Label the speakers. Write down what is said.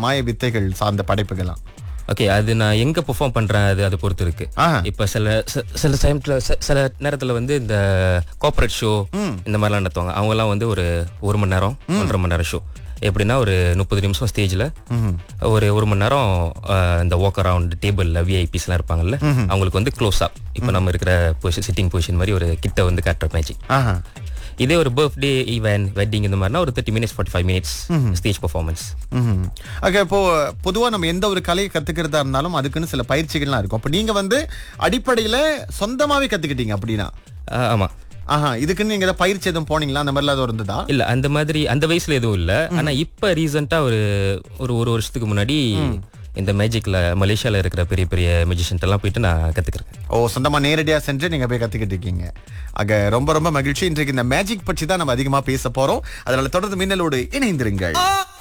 Speaker 1: மாய வித்தைகள் சார்ந்த படைப்புகள்லாம்
Speaker 2: ஓகே அது நான் எங்க பெர்ஃபார்ம் பண்றேன் அது அதை பொறுத்து இருக்கு
Speaker 1: ஆஹா.
Speaker 2: இப்ப சில சில- சில டைம்ல சில நேரத்துல வந்து இந்த கார்ப்பரேட் ஷோ இந்த மாதிரிலாம் நடத்துவாங்க அவங்க எல்லாம் வந்து ஒரு ஒரு மணி நேரம் ஒன்றரை மணி நேரம் ஷோ எப்படின்னா ஒரு முப்பது நிமிஷம் ஸ்டேஜ்ல ஒரு ஒரு மணி நேரம் அஹ், இந்த வாக் அரவுண்ட் டேபிள்ல விஐபிஸ் எல்லாம் இருப்பாங்கல்ல அவங்களுக்கு வந்து க்ளோஸ் அப் இப்போ நம்ம இருக்கிற பொசிஷன் சிட்டிங் பொசிஷன் மாதிரி ஒரு கிட்ட வந்து காட்டுற மேஜிக்
Speaker 1: ஆஹா
Speaker 2: இதே ஒரு பர்த்டே ஈவென்ட் வெட்டிங் இந்த மாதிரினா ஒரு thirty minutes forty five minutes stage performance
Speaker 1: ம்ஹும். ஓகே இப்போ பொதுவா நம்ம எந்த ஒரு கலையை கத்துக்கிறதா இருந்தாலும் அதுக்குன்னு சில பயிற்சிகள்லாம் இருக்கும் அப்ப நீங்க வந்து அடிப்படையில சொந்தமாவே கத்துக்கிட்டீங்க அப்படின்னா
Speaker 2: ஆமா
Speaker 1: ஆஹா இதுக்குன்னு நீங்க ஏதாவது பயிற்சி எதுவும் போனீங்களா அந்த மாதிரிலாம் எதுவும் இருந்ததா
Speaker 2: இல்ல அந்த மாதிரி அந்த வயசுல எதுவும் இல்ல ஆனா இப்ப ரீசெண்டா ஒரு ஒரு ஒரு வருஷத்துக்கு முன்னாடி இந்த மேஜிக்ல மலேசியால இருக்கிற பெரிய பெரிய மியூசிஷியன் எல்லாம் போயிட்டு நான் கத்துக்கிறேன்
Speaker 1: ஓ சொந்தமா நேரடியா சென்று நீங்க போய் கத்துக்கிட்டு இருக்கீங்க ஆக ரொம்ப ரொம்ப மகிழ்ச்சி இன்றைக்கு இந்த மேஜிக் பற்றி தான் நம்ம அதிகமா பேச போறோம் அதனால தொடர்ந்து மின்னலோடு இணைந்திருங்கள்